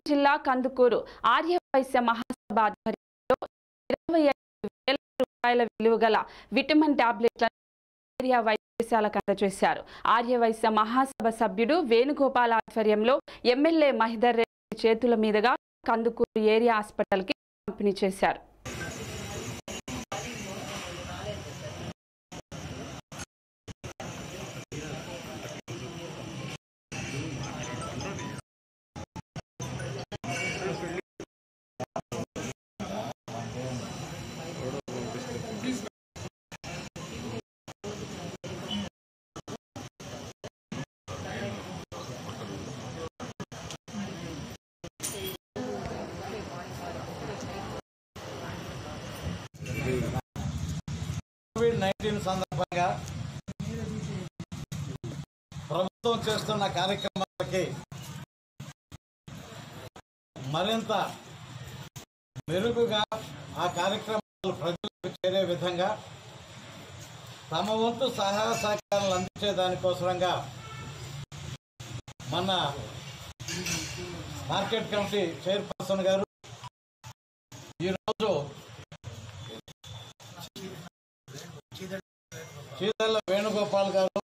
జిల్లా కందుకూరు ఆర్య వైశ్య మహాసభ ఆధ్వర్యంలో ఇరవై ఐదు వేల రూపాయల విలువ గల విటమిన్ టాబ్లెట్లను ఏరియా వైద్యశాలకు అందజేశారు ఆర్య వైశ్య మహాసభ సభ్యుడు వేణుగోపాల్ ఆధ్వర్యంలో ఎమ్మెల్యే మహిదర్ రెడ్డి చేతుల మీదుగా కందుకూరు ఏరియా హాస్పిటల్కి పంపిణీ చేశారు కోవిడ్ నైన్టీన్ సందర్భంగా ప్రభుత్వం చేస్తున్న కార్యక్రమాలకి మరింత మెరుగుగా ఆ కార్యక్రమాలు ప్రజలకు చేరే విధంగా తమ వంతు సహాయ సహకారాలు అందించే దానికోసరంగా మన మార్కెట్ కమిటీ చైర్పర్సన్ గారు ఈరోజు చీదల్ల వేణుగోపాల్ గారు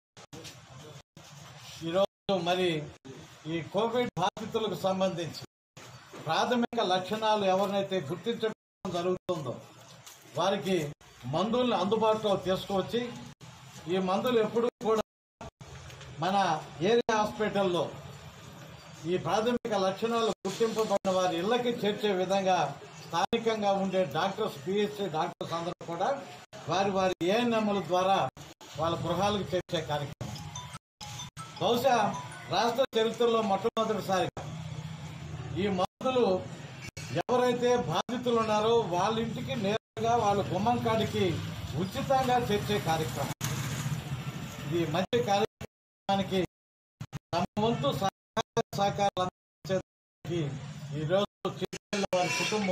ఈరోజు మరి ఈ కోవిడ్ బాధితులకు సంబంధించి ప్రాథమిక లక్షణాలు ఎవరినైతే గుర్తించడం జరుగుతుందో వారికి మందుల్ని అందుబాటులో తీసుకువచ్చి ఈ మందులు ఎప్పుడూ కూడా మన ఏరియా హాస్పిటల్లో ఈ ప్రాథమిక లక్షణాలు గుర్తింపబడిన వారి ఇళ్లకి చేర్చే విధంగా స్థానికంగా ఉండే డాక్టర్స్ పిహెచ్సి డాక్టర్స్ అందరూ కూడా వారి వారి ఏఎన్ఎంల ద్వారా వాళ్ళ గృహాలకు చేర్చే కార్యక్రమం బహుశా రాష్ట్ర చరిత్రలో మొట్టమొదటిసారిగా ఈ మందులు ఎవరైతే బాధితులు ఉన్నారో వాళ్ళ ఇంటికి నేరుగా వాళ్ళ గుమ్మం కాడికి ఉచితంగా చేర్చే కార్యక్రమం ఇది మంచి కార్యక్రమానికి తమ వంతు సహాయ సహకారాలు అందించేదానికి ఈరోజు చిన్న వారి కుటుంబం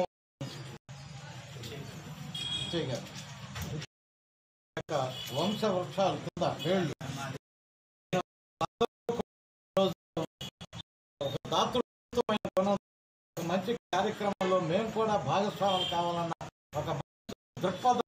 చేయగలరు యొక్క వంశ వృక్షాలు కింద వేళ్ళు ఒక దాతృత్వమైన గుణం ఒక మంచి కార్యక్రమంలో మేము కూడా భాగస్వాములు కావాలన్న ఒక మంచి దృక్పథం